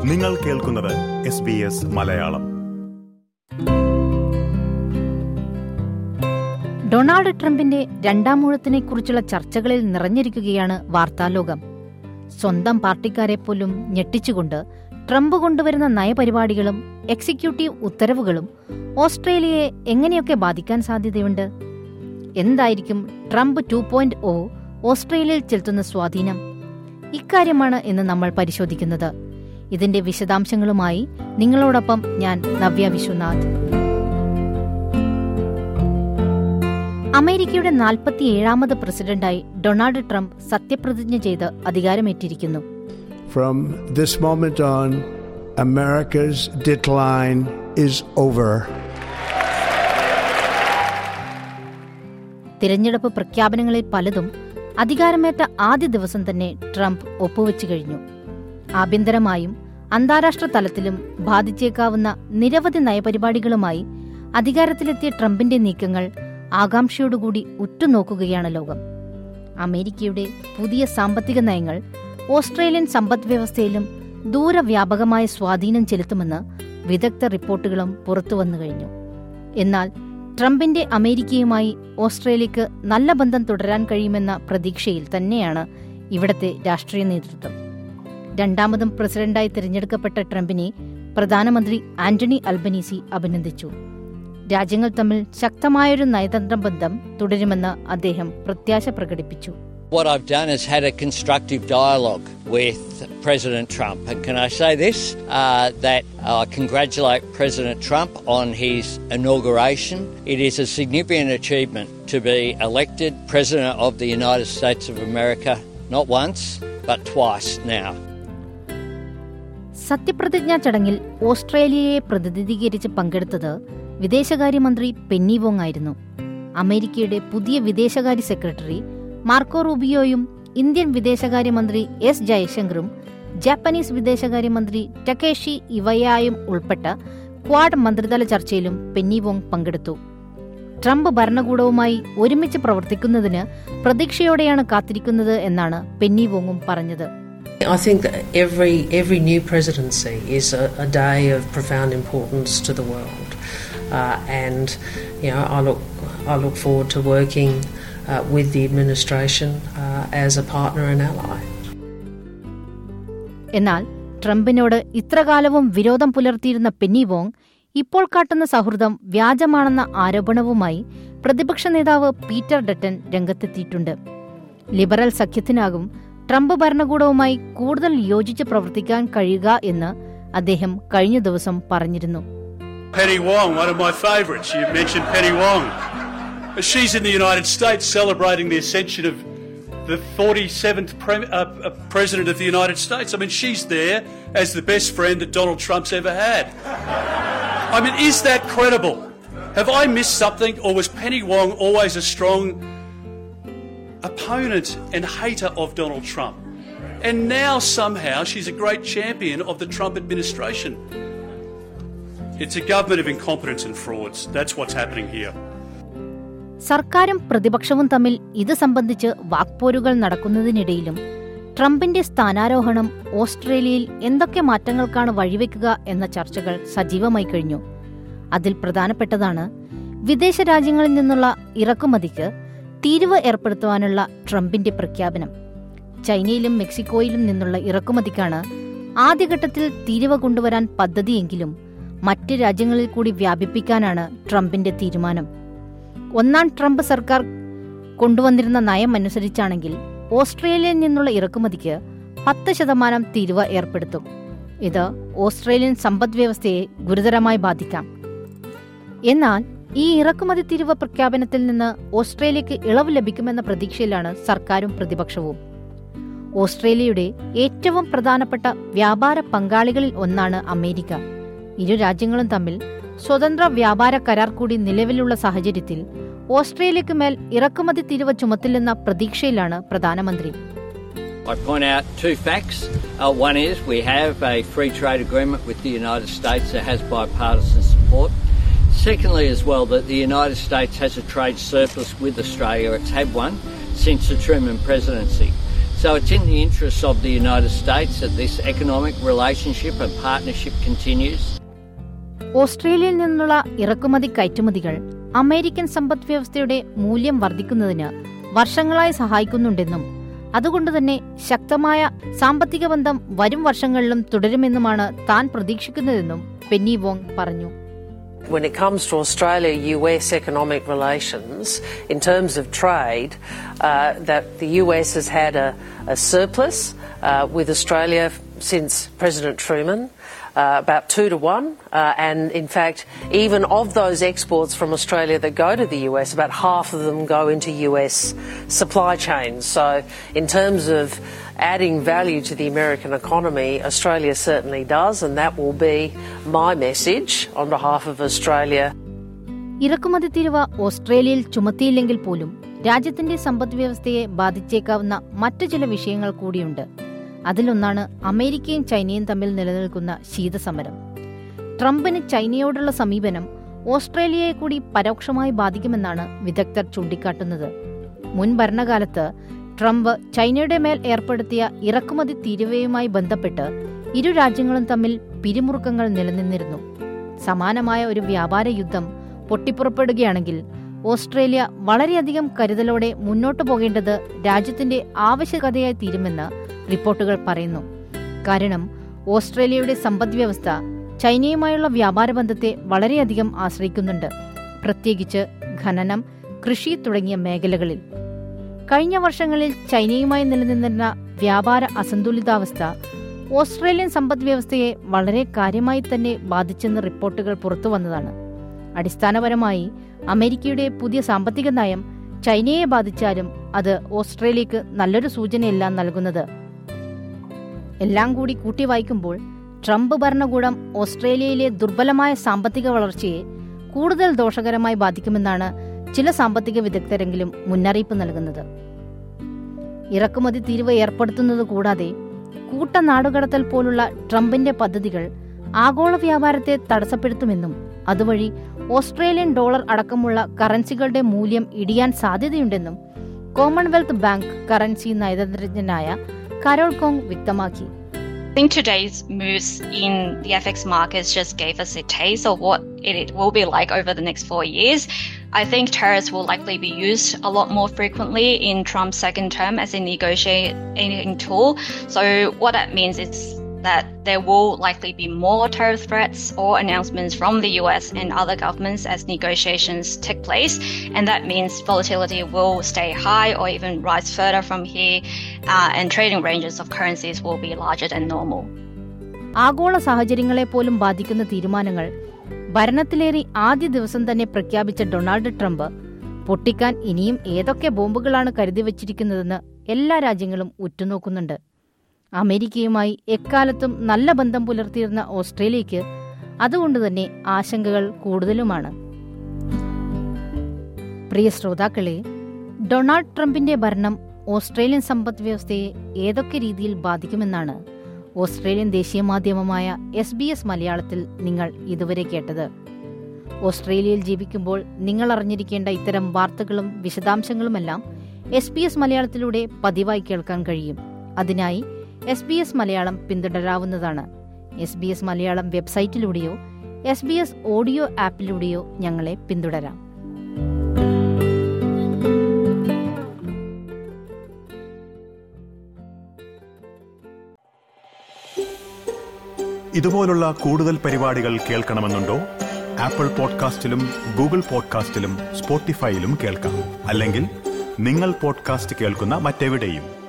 നിങ്ങൾ കേൾക്കുന്നത് S B S Malayalam Donald ട്രംപിന്റെ രണ്ടാം ഊഴത്തിനെ കുറിച്ചുള്ള ചർച്ചകളിൽ നിറഞ്ഞിരിക്കുകയാണ് വാർത്താലോകം സ്വന്തം പാർട്ടിക്കാരെ പോലും ഞെട്ടിച്ചുകൊണ്ട് ട്രംപ് കൊണ്ടുവരുന്ന നയപരിപാടികളും എക്സിക്യൂട്ടീവ് ഉത്തരവുകളും ഓസ്ട്രേലിയയെ എങ്ങനെയൊക്കെ ബാധിക്കാൻ സാധ്യതയുണ്ട് എന്തായിരിക്കും ട്രംപ് ടു പോയിന്റ് ഒ ഓസ്ട്രേലിയയിൽ ചെലുത്തുന്ന സ്വാധീനം ഇക്കാര്യമാണ് ഇന്ന് നമ്മൾ പരിശോധിക്കുന്നത് ഇതിന്റെ വിശദാംശങ്ങളുമായി നിങ്ങളോടൊപ്പം ഞാൻ നവ്യ വിശ്വനാഥ് അമേരിക്കയുടെ നാൽപ്പത്തിയേഴാമത് പ്രസിഡന്റായി ഡൊണാൾഡ് ട്രംപ് സത്യപ്രതിജ്ഞ ചെയ്ത് അധികാരമേറ്റിരിക്കുന്നു From this moment on, America's decline is over. തിരഞ്ഞെടുപ്പ് പ്രഖ്യാപനങ്ങളിൽ പലതും അധികാരമേറ്റ ആദ്യ ദിവസം തന്നെ ട്രംപ് ഒപ്പുവെച്ചു കഴിഞ്ഞു ആഭ്യന്തരമായും അന്താരാഷ്ട്ര തലത്തിലും ബാധിച്ചേക്കാവുന്ന നിരവധി നയപരിപാടികളുമായി അധികാരത്തിലെത്തിയ ട്രംപിന്റെ നീക്കങ്ങൾ ആകാംക്ഷയോടുകൂടി ഉറ്റുനോക്കുകയാണ് ലോകം അമേരിക്കയുടെ പുതിയ സാമ്പത്തിക നയങ്ങൾ ഓസ്ട്രേലിയൻ സമ്പദ് വ്യവസ്ഥയിലും ദൂരവ്യാപകമായ സ്വാധീനം ചെലുത്തുമെന്ന് വിദഗ്ധ റിപ്പോർട്ടുകളും പുറത്തുവന്നു കഴിഞ്ഞു എന്നാൽ ട്രംപിന്റെ അമേരിക്കയുമായി ഓസ്ട്രേലിയക്ക് നല്ല ബന്ധം തുടരാൻ കഴിയുമെന്ന പ്രതീക്ഷയിൽ തന്നെയാണ് ഇവിടത്തെ രാഷ്ട്രീയ നേതൃത്വം രണ്ടാമതും പ്രസിഡന്റായി തിരഞ്ഞെടുക്കപ്പെട്ട ട്രംപിനെ പ്രധാനമന്ത്രി ആന്റണി അൽബനീസി അഭിനന്ദിച്ചു രാജ്യങ്ങൾ തമ്മിൽ ശക്തമായൊരു നയതന്ത്ര ബന്ധം തുടരുമെന്ന് അദ്ദേഹം പ്രത്യാശ പ്രകടിപ്പിച്ചു What I've done is had a constructive dialogue with President Trump. And can I say this? Uh, that I congratulate President Trump on his inauguration. It is a significant achievement to be elected President of the United States of America, not once, but twice now. സത്യപ്രതിജ്ഞാ ചടങ്ങിൽ ഓസ്ട്രേലിയയെ പ്രതിനിധീകരിച്ച് പങ്കെടുത്തത് വിദേശകാര്യമന്ത്രി Penny Wong ആയിരുന്നു അമേരിക്കയുടെ പുതിയ വിദേശകാര്യ സെക്രട്ടറി മാർക്കോ റൂബിയോയും ഇന്ത്യൻ വിദേശകാര്യമന്ത്രി എസ് ജയശങ്കറും ജാപ്പനീസ് വിദേശകാര്യമന്ത്രി ടക്കേഷി ഇവയായും ഉൾപ്പെട്ട ക്വാഡ് മന്ത്രിതല ചർച്ചയിലും പെന്നി വോങ് പങ്കെടുത്തു ട്രംപ് ഭരണകൂടവുമായി ഒരുമിച്ച് പ്രവർത്തിക്കുന്നതിന് പ്രതീക്ഷയോടെയാണ് കാത്തിരിക്കുന്നത് എന്നാണ് പെന്നി വോങ്ങും പറഞ്ഞത് I think that every every new presidency is a, a day of profound importance to the world, uh, and you know I look I look forward to working uh, with the administration uh, as a partner and ally. എന്നാൽ ട്രംപിനോട് ഇത്രകാലവും വിരോധം പുലർത്തിയിരുന്ന Penny Wong ഇപ്പോൾ കാട്ടുന്ന സൗഹൃദം വ്യാജമാണെന്ന ആരോപണവുമായി പ്രതിപക്ഷ നേതാവ് Peter Dutton രംഗത്തെത്തിയിട്ടുണ്ട് ലിബറൽ സഖ്യത്തിനാകും ട്രംപ് ഭരണകൂടവുമായി കൂടുതൽ യോജിച്ച് പ്രവർത്തിക്കാൻ കഴിയുക എന്ന് അദ്ദേഹം കഴിഞ്ഞ ദിവസം പറഞ്ഞിരുന്നു Penny Wong, one of my favourites. You mentioned Penny Wong. She's in the United States celebrating the ascension of the 47th pre- uh, uh, President of the United States. I mean, she's there as the best friend that Donald Trump's ever had. I mean, is that credible? Have I missed something, or was Penny Wong always a strong opponent and hater of Donald Trump? And now somehow she's a great champion of the Trump administration. It's a government of incompetence and frauds. That's what's happening here. സർക്കാരും പ്രതിപക്ഷവും തമ്മിൽ ഇത് സംബന്ധിച്ച് വാക്പോരുകൾ നടക്കുന്നതിനിടയിലും ട്രംപിന്റെ സ്ഥാനാരോഹണം ഓസ്ട്രേലിയയിൽ എന്തൊക്കെ മാറ്റങ്ങൾക്കാണ് വഴിവെക്കുക എന്ന ചർച്ചകൾ സജീവമായി കഴിഞ്ഞു അതിൽ പ്രധാനപ്പെട്ടതാണ് വിദേശ രാജ്യങ്ങളിൽ നിന്നുള്ള ഇറക്കുമതിക്ക് തീരുവ ഏർപ്പെടുത്തുവാനുള്ള ട്രംപിന്റെ പ്രഖ്യാപനം ചൈനയിലും മെക്സിക്കോയിലും നിന്നുള്ള ഇറക്കുമതിക്കാണ് ആദ്യഘട്ടത്തിൽ തീരുവ കൊണ്ടുവരാൻ പദ്ധതിയെങ്കിലും മറ്റ് രാജ്യങ്ങളിൽ കൂടി വ്യാപിപ്പിക്കാനാണ് ട്രംപിന്റെ തീരുമാനം ഒന്നാം ട്രംപ് സർക്കാർ കൊണ്ടുവന്നിരുന്ന നയം അനുസരിച്ചാണെങ്കിൽ ഓസ്ട്രേലിയയിൽ നിന്നുള്ള ഇറക്കുമതിക്ക് പത്ത് ശതമാനം തീരുവ ഏർപ്പെടുത്തും ഇത് ഓസ്ട്രേലിയൻ സമ്പദ് വ്യവസ്ഥയെ ഗുരുതരമായി ബാധിക്കാം എന്നാൽ ഈ ഇറക്കുമതി തീരുവ പ്രഖ്യാപനത്തിൽ നിന്ന് ഓസ്ട്രേലിയക്ക് ഇളവ് ലഭിക്കുമെന്ന പ്രതീക്ഷയിലാണ് സർക്കാരും പ്രതിപക്ഷവും ഓസ്ട്രേലിയയുടെ ഏറ്റവും പ്രധാനപ്പെട്ട വ്യാപാര പങ്കാളികളിൽ ഒന്നാണ് അമേരിക്ക ഇരു രാജ്യങ്ങളും തമ്മിൽ സ്വതന്ത്ര വ്യാപാര കരാർ കൂടി നിലവിലുള്ള സാഹചര്യത്തിൽ ഓസ്ട്രേലിയക്ക് മേൽ ഇറക്കുമതി തീരുവ ചുമത്തില്ലെന്ന പ്രതീക്ഷയിലാണ് പ്രധാനമന്ത്രി I point out two facts. Uh, one is we have a free trade agreement with the United States that has bipartisan support. Secondly, as well, that the United States has a trade surplus with Australia. It's had one since the Truman presidency. So it's in the interests of the United States that this economic relationship and partnership continues. ഓസ്ട്രേലിയയിൽ നിന്നുള്ള ഇറക്കുമതി കയറ്റുമതികൾ American സമ്പദ് വ്യവസ്ഥയുടെ മൂല്യം വർദ്ധിക്കുന്നതിന് വർഷങ്ങളായി സഹായിക്കുന്നുണ്ടെന്നും അതുകൊണ്ട് തന്നെ ശക്തമായ സാമ്പത്തിക ബന്ധം വരും വർഷങ്ങളിലും തുടരുമെന്നുമാണ് താൻ പ്രതീക്ഷിക്കുന്നതെന്നും പെന്നി വോങ് പറഞ്ഞു When it comes to Australia US economic relations, in terms of trade, uh, that the US has had a, a surplus uh, with Australia since President Truman. Uh, about two to one, uh, and in fact, even of those exports from Australia that go to the US, about half of them go into US supply chains. So, in terms of adding value to the American economy, Australia certainly does, and that will be my message on behalf of Australia. ഇറക്കുമതി തീരുവ ഓസ്ട്രേലിയയിൽ ചുമത്തിയില്ലെങ്കിൽ പോലും രാജ്യത്തിന്റെ സമ്പദ് വ്യവസ്ഥയെ ബാധിച്ചേക്കാവുന്ന മറ്റു ചില വിഷയങ്ങൾ കൂടിയുണ്ട് അതിലൊന്നാണ് അമേരിക്കയും ചൈനയും തമ്മിൽ നിലനിൽക്കുന്ന ശീതസമരം ട്രംപിന് ചൈനയോടുള്ള സമീപനം ഓസ്ട്രേലിയയെ കൂടി പരോക്ഷമായി ബാധിക്കുമെന്നാണ് വിദഗ്ധർ ചൂണ്ടിക്കാട്ടുന്നത് മുൻ ഭരണകാലത്ത് ട്രംപ് ചൈനയുടെ മേൽ ഏർപ്പെടുത്തിയ ഇറക്കുമതി തീരുവയുമായി ബന്ധപ്പെട്ട് ഇരു രാജ്യങ്ങളും തമ്മിൽ പിരിമുറുക്കങ്ങൾ നിലനിന്നിരുന്നു സമാനമായ ഒരു വ്യാപാര യുദ്ധം പൊട്ടിപ്പുറപ്പെടുകയാണെങ്കിൽ ഓസ്ട്രേലിയ വളരെയധികം കരുതലോടെ മുന്നോട്ടു പോകേണ്ടത് രാജ്യത്തിന്റെ ആവശ്യകതയായി തീരുമെന്ന് റിപ്പോർട്ടുകൾ പറയുന്നു കാരണം ഓസ്ട്രേലിയയുടെ സമ്പദ് വ്യവസ്ഥ ചൈനയുമായുള്ള വ്യാപാര ബന്ധത്തെ വളരെയധികം ആശ്രയിക്കുന്നുണ്ട് പ്രത്യേകിച്ച് ഖനനം കൃഷി തുടങ്ങിയ മേഖലകളിൽ കഴിഞ്ഞ വർഷങ്ങളിൽ ചൈനയുമായി നിലനിന്നിരുന്ന വ്യാപാര അസന്തുലിതാവസ്ഥ ഓസ്ട്രേലിയൻ സമ്പദ് വ്യവസ്ഥയെ വളരെ കാര്യമായി തന്നെ ബാധിച്ചെന്ന് റിപ്പോർട്ടുകൾ പുറത്തുവന്നതാണ് അടിസ്ഥാനപരമായി അമേരിക്കയുടെ പുതിയ സാമ്പത്തിക നയം ചൈനയെ ബാധിച്ചാലും അത് ഓസ്ട്രേലിയക്ക് നല്ലൊരു സൂചനയല്ല നൽകുന്നത് എല്ലാം കൂടി കൂട്ടി വായിക്കുമ്പോൾ ട്രംപ് ഭരണകൂടം ഓസ്ട്രേലിയയിലെ ദുർബലമായ സാമ്പത്തിക വളർച്ചയെ കൂടുതൽ ദോഷകരമായി ബാധിക്കുമെന്നാണ് ചില സാമ്പത്തിക വിദഗ്ധരെങ്കിലും മുന്നറിയിപ്പ് നൽകുന്നത് ഇറക്കുമതി തീരുവ ഏർപ്പെടുത്തുന്നത് കൂടാതെ കൂട്ട നാടുകടത്തൽ പോലുള്ള ട്രംപിന്റെ പദ്ധതികൾ ആഗോള വ്യാപാരത്തെ തടസ്സപ്പെടുത്തുമെന്നും അതുവഴി ഓസ്ട്രേലിയൻ ഡോളർ അടക്കമുള്ള കറൻസികളുടെ മൂല്യം ഇടിയാൻ സാധ്യതയുണ്ടെന്നും കോമൺവെൽത്ത് ബാങ്ക് കറൻസി നയതന്ത്രജ്ഞനായ കരോൾ കോങ് വ്യക്തമാക്കി I think today's moves in the FX markets just gave us a taste of what it will be like over the next four years. I think tariffs will likely be used a lot more frequently in Trump's second term as a negotiating tool. So, what that means is that there will likely be more tariff threats or announcements from the US and other governments as negotiations take place. And that means volatility will stay high or even rise further from here, uh, and trading ranges of currencies will be larger than normal. ആഗോള സാഹചര്യങ്ങളെ പോലും ബാധിക്കുന്ന തീരുമാനങ്ങൾ ഭരണത്തിലേറി ആദ്യ ദിവസം തന്നെ പ്രഖ്യാപിച്ച Donald Trump പൊട്ടിക്കാൻ ഇനിയും ഏതൊക്കെ ബോംബുകളാണ് കരുതി വച്ചിരിക്കുന്നതെന്ന് എല്ലാ രാജ്യങ്ങളും ഉറ്റുനോക്കുന്നുണ്ട് അമേരിക്കയുമായി എക്കാലത്തും നല്ല ബന്ധം പുലർത്തിയിരുന്ന ഓസ്ട്രേലിയക്ക് അതുകൊണ്ട് തന്നെ ആശങ്കകൾ കൂടുതലുമാണ് പ്രിയ ശ്രോതാക്കളെ ഡൊണാൾഡ് ട്രംപിന്റെ ഭരണം ഓസ്ട്രേലിയൻ സമ്പദ് വ്യവസ്ഥയെ ഏതൊക്കെ രീതിയിൽ ബാധിക്കുമെന്നാണ് ഓസ്ട്രേലിയൻ ദേശീയ മാധ്യമമായ എസ് ബി എസ് മലയാളത്തിൽ നിങ്ങൾ ഇതുവരെ കേട്ടത് ഓസ്ട്രേലിയയിൽ ജീവിക്കുമ്പോൾ നിങ്ങൾ അറിഞ്ഞിരിക്കേണ്ട ഇത്തരം വാർത്തകളും വിശദാംശങ്ങളുമെല്ലാം എസ് ബി എസ് മലയാളത്തിലൂടെ പതിവായി കേൾക്കാൻ കഴിയും അതിനായി എസ് ബി എസ് മലയാളം പിന്തുടരാവുന്നതാണ് എസ് ബി എസ് മലയാളം വെബ്സൈറ്റിലൂടെയോ എസ് ബി എസ് ഓഡിയോ ആപ്പിലൂടെയോ ഞങ്ങളെ പിന്തുടരാം ഇതുപോലുള്ള കൂടുതൽ പരിപാടികൾ കേൾക്കണമെന്നുണ്ടോ ആപ്പിൾ പോഡ്കാസ്റ്റിലും ഗൂഗിൾ പോഡ്കാസ്റ്റിലും സ്പോട്ടിഫൈയിലും കേൾക്കാം അല്ലെങ്കിൽ നിങ്ങൾ പോഡ്കാസ്റ്റ് കേൾക്കുന്ന മറ്റെവിടെയും